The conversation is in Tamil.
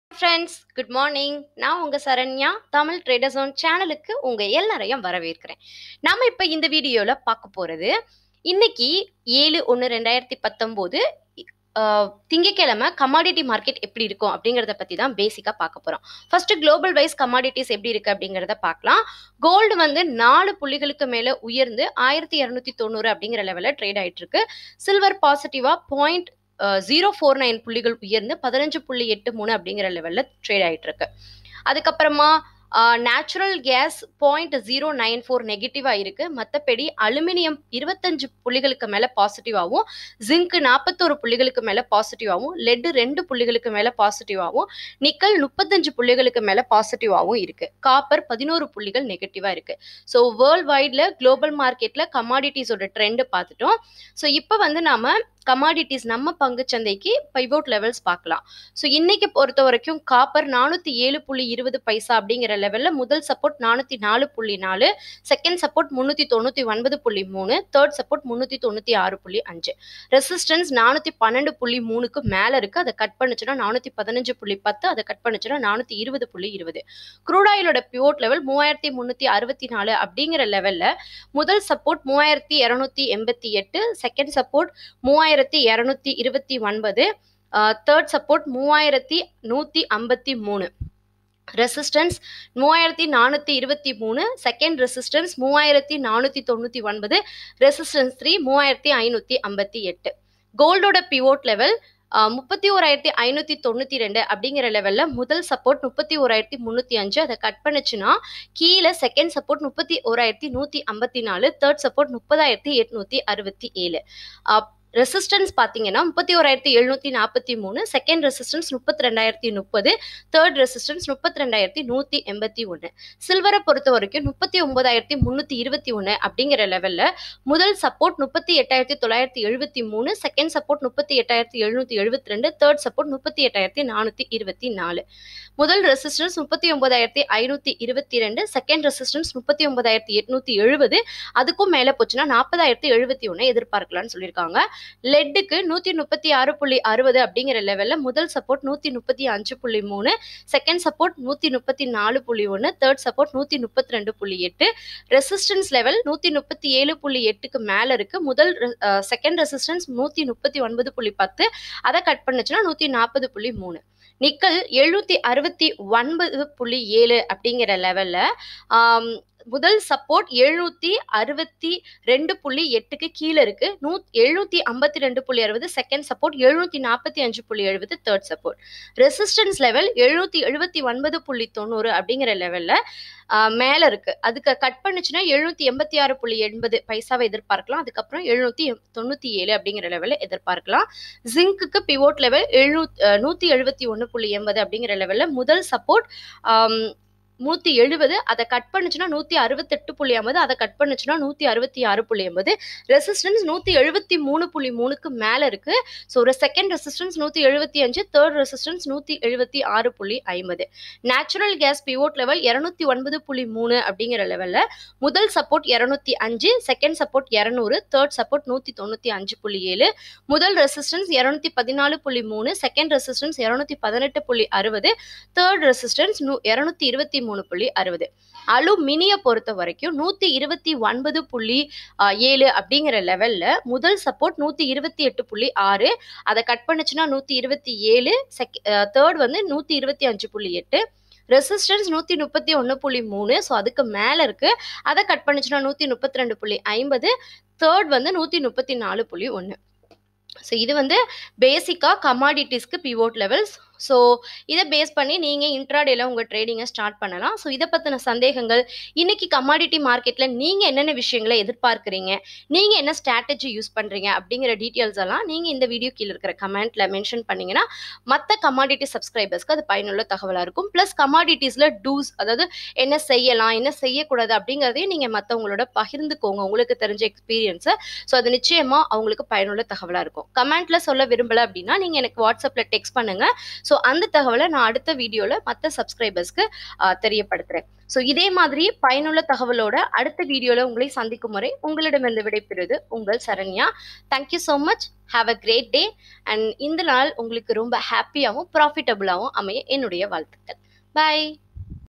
ஃப்ரெண்ட்ஸ் குட் மார்னிங் நான் உங்கள் சரண்யா தமிழ் ட்ரேடர் ஜோன் சேனலுக்கு உங்கள் எல்லாரையும் வரவேற்கிறேன் நம்ம இப்போ இந்த வீடியோவில் பார்க்க போகிறது இன்னைக்கு ஏழு ஒன்று ரெண்டாயிரத்தி பத்தொம்போது திங்கக்கிழமை கமாடிட்டி மார்க்கெட் எப்படி இருக்கும் அப்படிங்கிறத பற்றி தான் பேசிக்காக பார்க்க போகிறோம் ஃபர்ஸ்ட் குளோபல் வைஸ் கமாடிட்டிஸ் எப்படி இருக்குது அப்படிங்கிறத பார்க்கலாம் கோல்டு வந்து நாலு புள்ளிகளுக்கு மேலே உயர்ந்து ஆயிரத்தி இரநூத்தி தொண்ணூறு அப்படிங்கிற லெவலில் ட்ரேட் ஆகிட்டு இருக்கு சில்வர் பாசிட்டிவாக பாயிண்ட் ஜீரோ ஃபோர் நைன் புள்ளிகள் உயர்ந்து பதினஞ்சு புள்ளி எட்டு மூணு அப்படிங்கிற லெவலில் ட்ரேட் ஆகிட்டு இருக்கு அதுக்கப்புறமா natural gas point zero nine four நெகட்டிவாக இருக்குது மற்றபடி அலுமினியம் இருபத்தஞ்சு புள்ளிகளுக்கு மேலே பாசிட்டிவாகவும் ஜிங்க் நாற்பத்தோரு புள்ளிகளுக்கு மேலே பாசிட்டிவாகவும் லெட்டு ரெண்டு புள்ளிகளுக்கு மேலே பாசிட்டிவாகவும் நிக்கல் முப்பத்தஞ்சு புள்ளிகளுக்கு மேலே பாசிட்டிவாகவும் இருக்குது காப்பர் பதினோரு புள்ளிகள் நெகட்டிவாக இருக்குது ஸோ வேர்ல்ட் வைடில் குளோபல் மார்க்கெட்டில் கமாடிட்டிஸோட ட்ரெண்டு பார்த்துட்டோம் ஸோ இப்போ வந்து நாம் கமாடிட்டிஸ் நம்ம பங்குச்சந்தைக்கு பைவோட் லெவல்ஸ் பார்க்கலாம் ஸோ இன்னைக்கு பொறுத்த வரைக்கும் காப்பர் நானூற்றி ஏழு புள்ளி இருபது பைசா அப்படிங்கிற லெவலில் முதல் சப்போர்ட் நானூற்றி நாலு புள்ளி நாலு செகண்ட் சப்போர்ட் முந்நூற்றி தொண்ணூற்றி ஒன்பது புள்ளி மூணு தேர்ட் சப்போர்ட் முந்நூற்றி தொண்ணூற்றி ஆறு புள்ளி அஞ்சு ரெசிஸ்டன்ஸ் நானூற்றி பன்னெண்டு புள்ளி மூணுக்கு மேலே இருக்குது அதை கட் பண்ணுச்சுன்னா நானூற்றி பதினஞ்சு புள்ளி பத்து அதை கட் பண்ணுச்சுன்னா நானூற்றி இருபது புள்ளி இருபது குரூடாயிலோட பிவோட் லெவல் மூவாயிரத்தி முந்நூற்றி அறுபத்தி நாலு அப்படிங்கிற லெவலில் முதல் சப்போர்ட் மூவாயிரத்தி இரநூத்தி எண்பத்தி எட்டு செகண்ட் சப்போர்ட் மூவாயிரத்தி இரநூத்தி இருபத்தி ஒன்பது தேர்ட் சப்போர்ட் மூவாயிரத்தி நூற்றி ஐம்பத்தி மூணு ரெசிஸ்டன்ஸ் மூவாயிரத்தி நானூற்றி இருபத்தி மூணு செகண்ட் ரெசிஸ்டன்ஸ் மூவாயிரத்தி நானூற்றி தொண்ணூற்றி ஒன்பது ரெசிஸ்டன்ஸ் த்ரீ மூவாயிரத்தி ஐநூற்றி ஐம்பத்தி எட்டு கோல்டோட பிவோட் லெவல் முப்பத்தி ஓராயிரத்தி ஐநூற்றி தொண்ணூற்றி ரெண்டு அப்படிங்கிற லெவலில் முதல் சப்போர்ட் முப்பத்தி ஓராயிரத்தி முந்நூற்றி அஞ்சு அதை கட் பண்ணுச்சுன்னா கீழே செகண்ட் சப்போர்ட் முப்பத்தி ஓராயிரத்தி நூற்றி ஐம்பத்தி நாலு தேர்ட் சப்போர்ட் முப்பதாயிரத்தி எட்நூற்றி அறுபத்தி ஏழு ரெசிஸ்டன்ஸ் பார்த்தீங்கன்னா முப்பத்தி ஓராயிரத்தி எழுநூற்றி நாற்பத்தி மூணு செகண்ட் ரெசிஸ்டன்ஸ் முப்பத்தி ரெண்டாயிரத்தி முப்பது தேர்ட் ரெசிஸ்டன்ஸ் முப்பத்தி ரெண்டாயிரத்தி நூற்றி எண்பத்தி ஒன்று சில்வரை பொறுத்த வரைக்கும் முப்பத்தி ஒன்பதாயிரத்தி முந்நூற்றி இருபத்தி ஒன்று அப்படிங்கிற லெவலில் முதல் சப்போர்ட் முப்பத்தி எட்டாயிரத்தி தொள்ளாயிரத்தி எழுபத்தி மூணு செகண்ட் சப்போர்ட் முப்பத்தி எட்டாயிரத்தி எழுநூற்றி எழுபத்தி ரெண்டு தேர்ட் சப்போர்ட் முப்பத்தி எட்டாயிரத்தி நானூற்றி இருபத்தி நாலு முதல் ரெசிஸ்டன்ஸ் முப்பத்தி ஒன்பதாயிரத்தி ஐநூற்றி இருபத்தி ரெண்டு செகண்ட் ரெசிஸ்டன்ஸ் முப்பத்தி ஒன்பதாயிரத்தி எட்நூற்றி எழுபது அதுக்கும் மேலே போச்சுன்னா நாற்பதாயிரத்தி எழுபத்தி ஒன்று எதிர்பார்க்கலாம்னு சொல்லியிருக்காங்க லெட்டுக்கு நூற்றி முப்பத்தி ஆறு புள்ளி அறுபது அப்படிங்கிற லெவலில் முதல் சப்போர்ட் நூற்றி முப்பத்தி அஞ்சு புள்ளி மூணு செகண்ட் சப்போர்ட் நூற்றி முப்பத்தி நாலு புள்ளி ஒன்று தேர்ட் சப்போர்ட் நூற்றி முப்பத்தி ரெண்டு புள்ளி எட்டு ரெசிஸ்டன்ஸ் லெவல் நூற்றி முப்பத்தி ஏழு புள்ளி எட்டுக்கு மேலே இருக்குது முதல் செகண்ட் ரெசிஸ்டன்ஸ் நூற்றி முப்பத்தி ஒன்பது புள்ளி பத்து அதை கட் பண்ணுச்சுன்னா நூற்றி நாற்பது புள்ளி மூணு நிக்கல் எழுநூற்றி அறுபத்தி ஒன்பது புள்ளி ஏழு அப்படிங்கிற லெவலில் முதல் சப்போர்ட் எழுநூத்தி அறுபத்தி ரெண்டு புள்ளி எட்டுக்கு கீழே இருக்கு நூ எழுநூத்தி ஐம்பத்தி ரெண்டு புள்ளி அறுபது செகண்ட் சப்போர்ட் எழுநூத்தி நாற்பத்தி அஞ்சு புள்ளி எழுபது தேர்ட் சப்போர்ட் ரெசிஸ்டன்ஸ் லெவல் எழுநூத்தி எழுபத்தி ஒன்பது புள்ளி தொண்ணூறு அப்படிங்கிற லெவல்ல மேல இருக்கு அதுக்கு கட் பண்ணுச்சுன்னா எழுநூத்தி எண்பத்தி ஆறு புள்ளி எண்பது பைசாவை எதிர்பார்க்கலாம் அதுக்கப்புறம் எழுநூத்தி தொண்ணூத்தி ஏழு அப்படிங்கிற லெவலில் எதிர்பார்க்கலாம் ஜிங்க்குக்கு பிவோட் லெவல் எழுநூத் நூத்தி எழுபத்தி ஒன்று புள்ளி எண்பது அப்படிங்கிற லெவலில் முதல் சப்போர்ட் நூற்றி எழுபது அதை கட் பண்ணுச்சுன்னா நூற்றி அறுபத்தெட்டு புள்ளி ஐம்பது அதை கட் பண்ணுச்சுன்னா நூற்றி அறுபத்தி ஆறு புள்ளி எண்பது ரெசிஸ்டன்ஸ் நூற்றி எழுபத்தி மூணு புள்ளி மூணுக்கு மேலே இருக்குது ஸோ ஒரு செகண்ட் ரெசிஸ்டன்ஸ் நூற்றி எழுபத்தி அஞ்சு தேர்ட் ரெசிஸ்டன்ஸ் நூற்றி எழுபத்தி ஆறு புள்ளி ஐம்பது நேச்சுரல் கேஸ் பிவோட் லெவல் இரநூத்தி ஒன்பது புள்ளி மூணு அப்படிங்கிற லெவலில் முதல் சப்போர்ட் இரநூத்தி அஞ்சு செகண்ட் சப்போர்ட் இரநூறு தேர்ட் சப்போர்ட் நூற்றி தொண்ணூற்றி அஞ்சு புள்ளி ஏழு முதல் ரெசிஸ்டன்ஸ் இரநூத்தி பதினாலு புள்ளி மூணு செகண்ட் ரெசிஸ்டன்ஸ் இரநூத்தி பதினெட்டு புள்ளி அறுபது தேர்ட் ரெசிஸ்டன்ஸ் நூ இரநூத்தி இருபத்தி மூணு புள்ளி அறுபது அலுமினிய பொறுத்த வரைக்கும் நூற்றி இருபத்தி ஒன்பது புள்ளி ஏழு அப்படிங்கிற லெவலில் முதல் சப்போர்ட் நூற்றி இருபத்தி எட்டு புள்ளி ஆறு அதை கட் பண்ணுச்சுன்னா நூற்றி இருபத்தி ஏழு செக் தேர்ட் வந்து நூற்றி இருபத்தி அஞ்சு புள்ளி எட்டு ரெசிஸ்டன்ஸ் நூற்றி முப்பத்தி ஒன்று புள்ளி மூணு ஸோ அதுக்கு மேலே இருக்குது அதை கட் பண்ணுச்சுன்னா நூற்றி முப்பத்தி ரெண்டு புள்ளி ஐம்பது தேர்ட் வந்து நூற்றி முப்பத்தி நாலு புள்ளி ஒன்று ஸோ இது வந்து பேசிக்காக கமாடிட்டிஸ்க்கு பிவோட் லெவல்ஸ் ஸோ இதை பேஸ் பண்ணி நீங்கள் இன்ட்ராடேல உங்கள் ட்ரேடிங்கை ஸ்டார்ட் பண்ணலாம் ஸோ இதை பற்றின சந்தேகங்கள் இன்னைக்கு கமாடிட்டி மார்க்கெட்டில் நீங்கள் என்னென்ன விஷயங்களை எதிர்பார்க்குறீங்க நீங்கள் என்ன ஸ்ட்ராட்டஜி யூஸ் பண்ணுறீங்க அப்படிங்கிற டீட்டெயில்ஸ் எல்லாம் நீங்கள் இந்த வீடியோ கீழே இருக்கிற கமெண்ட்டில் மென்ஷன் பண்ணிங்கன்னா மற்ற கமாடிட்டி சப்ஸ்கிரைபர்ஸ்க்கு அது பயனுள்ள தகவலாக இருக்கும் ப்ளஸ் கமாடிட்டிஸில் டூஸ் அதாவது என்ன செய்யலாம் என்ன செய்யக்கூடாது அப்படிங்கிறதையும் நீங்கள் மற்றவங்களோட பகிர்ந்துக்கோங்க உங்களுக்கு தெரிஞ்ச எக்ஸ்பீரியன்ஸை ஸோ அது நிச்சயமாக அவங்களுக்கு பயனுள்ள தகவலாக இருக்கும் கமெண்ட்டில் சொல்ல விரும்பலை அப்படின்னா நீங்கள் எனக்கு வாட்ஸ்அப்பில் டெக்ஸ்ட் பண்ணுங்கள் ஸோ அந்த தகவலை நான் அடுத்த வீடியோவில் மற்ற சப்ஸ்கிரைபர்ஸ்க்கு தெரியப்படுத்துகிறேன் ஸோ இதே மாதிரி பயனுள்ள தகவலோட அடுத்த வீடியோவில் உங்களை சந்திக்கும் வரை உங்களிடமிருந்து விடைபெறுவது உங்கள் Saranya thank you so much have a great day and இந்த நாள் உங்களுக்கு ரொம்ப ஹாப்பியாகவும் ப்ராஃபிட்டபுளாகவும் அமைய என்னுடைய வாழ்த்துக்கள் பாய்